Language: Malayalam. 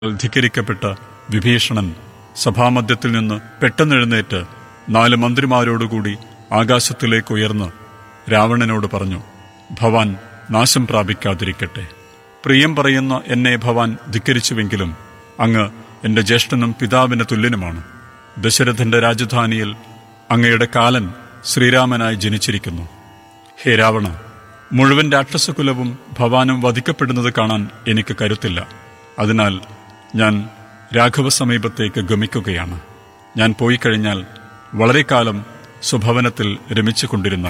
ധിക്കരിക്കപ്പെട്ട വിഭീഷണൻ സഭാമധ്യത്തിൽ നിന്ന് പെട്ടെന്നെഴുന്നേറ്റ് നാല് മന്ത്രിമാരോടുകൂടി ആകാശത്തിലേക്ക് ഉയർന്ന് രാവണനോട് പറഞ്ഞു ഭവാൻ നാശം പ്രാപിക്കാതിരിക്കട്ടെ പ്രിയം പറയുന്ന എന്നെ ഭവാൻ ധിക്കരിച്ചുവെങ്കിലും അങ്ങ് എന്റെ ജ്യേഷ്ഠനും പിതാവിന് തുല്യനുമാണ് ദശരഥന്റെ രാജധാനിയിൽ അങ്ങയുടെ കാലൻ ശ്രീരാമനായി ജനിച്ചിരിക്കുന്നു ഹേ രാവണ മുഴുവൻ രാക്ഷസകുലവും ഭവാനും വധിക്കപ്പെടുന്നത് കാണാൻ എനിക്ക് കരുത്തില്ല അതിനാൽ ഞാൻ രാഘവ സമീപത്തേക്ക് ഗമിക്കുകയാണ് ഞാൻ പോയി കഴിഞ്ഞാൽ വളരെ കാലം സ്വഭവനത്തിൽ രമിച്ചുകൊണ്ടിരുന്നാൽ